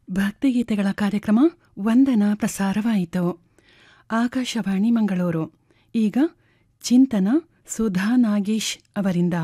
ಭಕ್ತಿಗೀತೆಗಳ ಕಾರ್ಯಕ್ರಮ ವಂದನ ಪ್ರಸಾರವಾಯಿತು ಆಕಾಶವಾಣಿ ಮಂಗಳೂರು ಈಗ ಚಿಂತನ ಸುಧಾ ನಾಗೇಶ್ ಅವರಿಂದ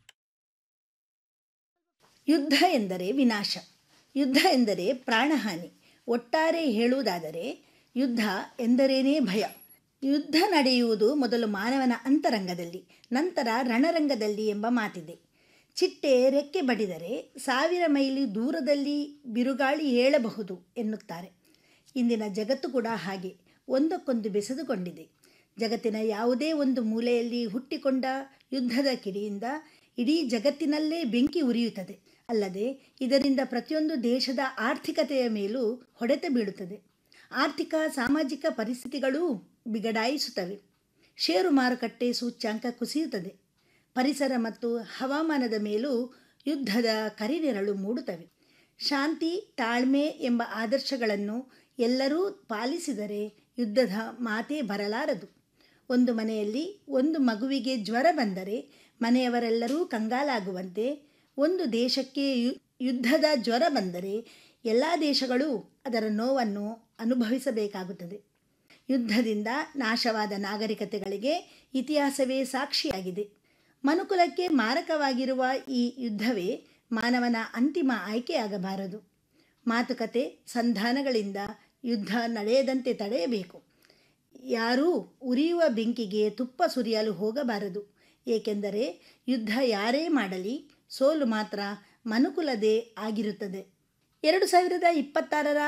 ಯುದ್ಧ ಎಂದರೆ ವಿನಾಶ ಯುದ್ಧ ಎಂದರೆ ಪ್ರಾಣಹಾನಿ ಒಟ್ಟಾರೆ ಹೇಳುವುದಾದರೆ ಯುದ್ಧ ಎಂದರೇನೇ ಭಯ ಯುದ್ಧ ನಡೆಯುವುದು ಮೊದಲು ಮಾನವನ ಅಂತರಂಗದಲ್ಲಿ ನಂತರ ರಣರಂಗದಲ್ಲಿ ಎಂಬ ಮಾತಿದೆ ಚಿಟ್ಟೆ ರೆಕ್ಕೆ ಬಡಿದರೆ ಸಾವಿರ ಮೈಲಿ ದೂರದಲ್ಲಿ ಬಿರುಗಾಳಿ ಏಳಬಹುದು ಎನ್ನುತ್ತಾರೆ ಇಂದಿನ ಜಗತ್ತು ಕೂಡ ಹಾಗೆ ಒಂದಕ್ಕೊಂದು ಬೆಸೆದುಕೊಂಡಿದೆ ಜಗತ್ತಿನ ಯಾವುದೇ ಒಂದು ಮೂಲೆಯಲ್ಲಿ ಹುಟ್ಟಿಕೊಂಡ ಯುದ್ಧದ ಕಿಡಿಯಿಂದ ಇಡೀ ಜಗತ್ತಿನಲ್ಲೇ ಬೆಂಕಿ ಉರಿಯುತ್ತದೆ ಅಲ್ಲದೆ ಇದರಿಂದ ಪ್ರತಿಯೊಂದು ದೇಶದ ಆರ್ಥಿಕತೆಯ ಮೇಲೂ ಹೊಡೆತ ಬೀಳುತ್ತದೆ ಆರ್ಥಿಕ ಸಾಮಾಜಿಕ ಪರಿಸ್ಥಿತಿಗಳೂ ಬಿಗಡಾಯಿಸುತ್ತವೆ ಷೇರು ಮಾರುಕಟ್ಟೆ ಸೂಚ್ಯಾಂಕ ಕುಸಿಯುತ್ತದೆ ಪರಿಸರ ಮತ್ತು ಹವಾಮಾನದ ಮೇಲೂ ಯುದ್ಧದ ಕರಿನೆರಳು ಮೂಡುತ್ತವೆ ಶಾಂತಿ ತಾಳ್ಮೆ ಎಂಬ ಆದರ್ಶಗಳನ್ನು ಎಲ್ಲರೂ ಪಾಲಿಸಿದರೆ ಯುದ್ಧದ ಮಾತೇ ಬರಲಾರದು ಒಂದು ಮನೆಯಲ್ಲಿ ಒಂದು ಮಗುವಿಗೆ ಜ್ವರ ಬಂದರೆ ಮನೆಯವರೆಲ್ಲರೂ ಕಂಗಾಲಾಗುವಂತೆ ಒಂದು ದೇಶಕ್ಕೆ ಯುದ್ಧದ ಜ್ವರ ಬಂದರೆ ಎಲ್ಲ ದೇಶಗಳೂ ಅದರ ನೋವನ್ನು ಅನುಭವಿಸಬೇಕಾಗುತ್ತದೆ ಯುದ್ಧದಿಂದ ನಾಶವಾದ ನಾಗರಿಕತೆಗಳಿಗೆ ಇತಿಹಾಸವೇ ಸಾಕ್ಷಿಯಾಗಿದೆ ಮನುಕುಲಕ್ಕೆ ಮಾರಕವಾಗಿರುವ ಈ ಯುದ್ಧವೇ ಮಾನವನ ಅಂತಿಮ ಆಯ್ಕೆಯಾಗಬಾರದು ಮಾತುಕತೆ ಸಂಧಾನಗಳಿಂದ ಯುದ್ಧ ನಡೆಯದಂತೆ ತಡೆಯಬೇಕು ಯಾರೂ ಉರಿಯುವ ಬೆಂಕಿಗೆ ತುಪ್ಪ ಸುರಿಯಲು ಹೋಗಬಾರದು ಏಕೆಂದರೆ ಯುದ್ಧ ಯಾರೇ ಮಾಡಲಿ ಸೋಲು ಮಾತ್ರ ಮನುಕುಲದೇ ಆಗಿರುತ್ತದೆ ಎರಡು ಸಾವಿರದ ಇಪ್ಪತ್ತಾರರ